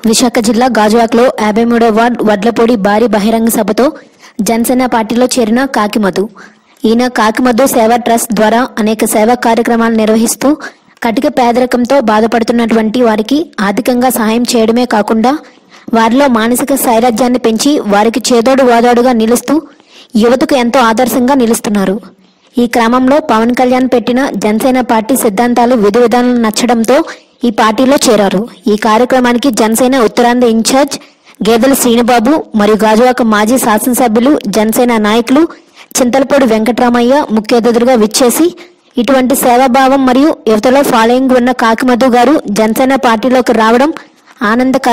విశాఖ జిల్లా గాజువాకలో యాభై మూడో వార్డ్ వడ్లపొడి భారీ బహిరంగ సభతో జనసేన పార్టీలో చేరిన కాకిమధు ఈయన కాకిమధు సేవా ట్రస్ట్ ద్వారా అనేక సేవా కార్యక్రమాలు నిర్వహిస్తూ కటిక పేదరికంతో బాధపడుతున్నటువంటి వారికి ఆర్థికంగా సహాయం చేయడమే కాకుండా వారిలో మానసిక సైరాధ్యాన్ని పెంచి వారికి చేదోడు వాదోడుగా నిలుస్తూ యువతకు ఎంతో ఆదర్శంగా నిలుస్తున్నారు ఈ క్రమంలో పవన్ కళ్యాణ్ పెట్టిన జనసేన పార్టీ సిద్ధాంతాలు విధి విధానాలు నచ్చడంతో ఈ పార్టీలో చేరారు ఈ కార్యక్రమానికి జనసేన ఉత్తరాంధ్ర ఇన్ఛార్జ్ గేదెల శ్రీనుబాబు మరియు గాజువాక మాజీ శాసనసభ్యులు జనసేన నాయకులు చింతలపూడి వెంకటరామయ్య ముఖ్య అతిథులుగా విచ్చేసి ఇటువంటి సేవాభావం మరియు యువతలో ఫాలోయింగ్ ఉన్న కాకిమధు గారు జనసేన పార్టీలోకి రావడం ఆనందక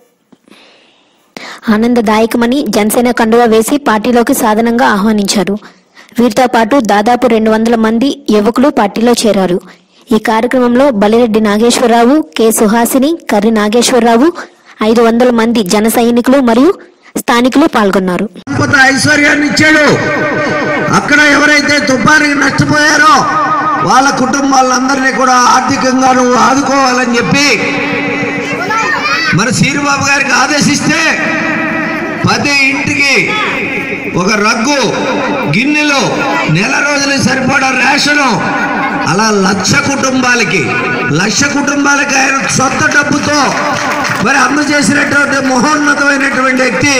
ఆనందదాయకమని జనసేన కండువా వేసి పార్టీలోకి సాధనంగా ఆహ్వానించారు వీరితో పాటు దాదాపు రెండు వందల మంది యువకులు పార్టీలో చేరారు ఈ కార్యక్రమంలో బలిరెడ్డి నాగేశ్వరరావు కె సుహాసిని కర్రి నాగేశ్వరరావు ఐదు వందల మంది జన సైనికులు మరియు స్థానికులు పాల్గొన్నారు సంపద ఐశ్వర్యాన్ని ఇచ్చాడు అక్కడ ఎవరైతే తుఫానికి నష్టపోయారో వాళ్ళ కుటుంబాలందరినీ కూడా ఆర్థికంగా నువ్వు ఆదుకోవాలని చెప్పి మన సీరుబాబు గారికి ఆదేశిస్తే ప్రతి ఇంటికి ఒక రగ్గు గిన్నెలు నెల రోజులకు సరిపడా రేషను అలా లక్ష కుటుంబాలకి లక్ష కుటుంబాలకి ఆయన సొంత డబ్బుతో మరి అందజేసినటువంటి మహోన్నతమైనటువంటి వ్యక్తి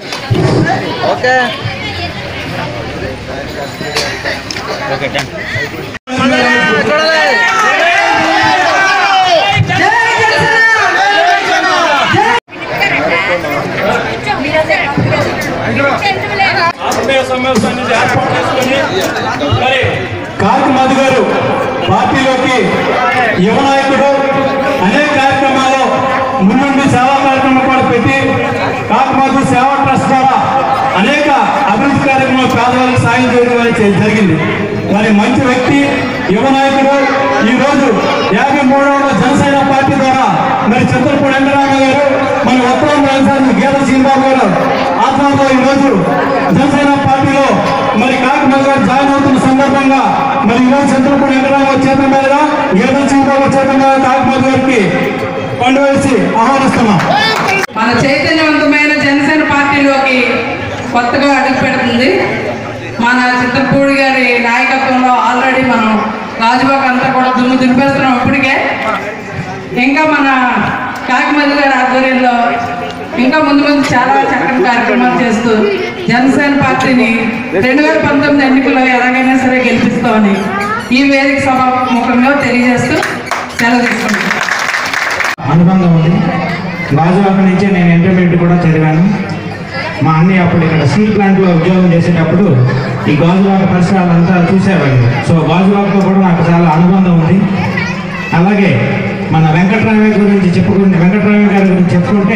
ఆత్మీయ సమావేశాన్ని ఏర్పాటు చేసుకుని మరి కాకి మధు గారు పార్టీలోకి యువ నాయకుడు అనేక కార్యక్రమాల్లో ముందుండి సేవా కార్యక్రమం కూడా పెట్టి కాకి మధు సేవా ట్రస్ట్ ద్వారా అనేక అభివృద్ధి కార్యక్రమాలు పేదవాళ్ళకి సాయం చేయడం అనేది చే- జరిగింది మరి మంచి వ్యక్తి యువ నాయకుడు ఈ రోజు యాభై మూడవ జనసేన పార్టీ ద్వారా మరి చంద్రపూడి వెంకటరామ గారు మన ఉత్తరం రాజధాని గీత శ్రీబాబు గారు ఆత్మలో ఈ రోజు జనసేన పార్టీలో మరి కాకినాడ గారు జాయిన్ అవుతున్న సందర్భంగా మరి ఈ రోజు చంద్రపూడి వెంకటరామ గారి చేతుల మీదుగా గీత శ్రీబాబు గారి చేతుల మీద కాకినాడ గారికి పండు వేసి ఆహ్వానిస్తున్నాం మన చైతన్యవంతమైన జనసేన పార్టీలోకి కొత్తగా అడుగు పెడుతుంది మన చిత్తపూడి గారి నాయకత్వంలో ఆల్రెడీ మనం రాజుబాగ్ అంతా కూడా దుమ్ము దులిపేస్తున్నాం ఇప్పటికే ఇంకా మన కాకిమల్లి గారి ఆధ్వర్యంలో ఇంకా ముందు ముందు చాలా చక్కని కార్యక్రమాలు చేస్తూ జనసేన పార్టీని రెండు వేల పంతొమ్మిది ఎన్నికల్లో ఎలాగైనా సరే గెలిపిస్తామని ఈ వేదిక సభ ముఖంగా తెలియజేస్తూ సెలవు తీసుకుంటాం అనుబంధం ఉంది గాజువాక నుంచే నేను ఇంటర్మీడియట్ కూడా చదివాను మా అన్నయ్య అప్పుడు ఇక్కడ స్టీల్ ప్లాంట్లో ఉద్యోగం చేసేటప్పుడు ఈ గాజువాక పరిసరాలంతా చూసేవాడిని సో గాజువాకతో కూడా నాకు చాలా అనుబంధం ఉంది అలాగే మన వెంకటరామయ్య గురించి చెప్పుకుంటే వెంకటరామయ్య గారి గురించి చెప్పుకుంటే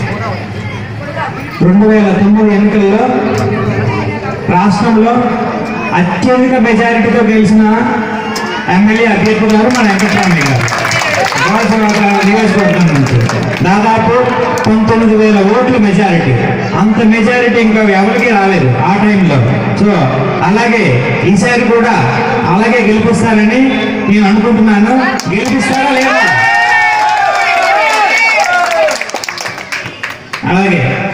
రెండు వేల తొమ్మిది ఎన్నికల్లో రాష్ట్రంలో అత్యధిక మెజారిటీతో గెలిచిన ఎమ్మెల్యే అభ్యర్థి గారు మన వెంకటరామయ్య గారు గాజువాక నియోజకవర్గం నుంచి దాదాపు పంతొమ్మిది వేల ఓట్ల మెజారిటీ అంత మెజారిటీ ఇంకా ఎవరికి రాలేదు ఆ టైంలో సో అలాగే ఈసారి కూడా అలాగే గెలిపిస్తారని నేను అనుకుంటున్నాను గెలిపిస్తారా లేదా అలాగే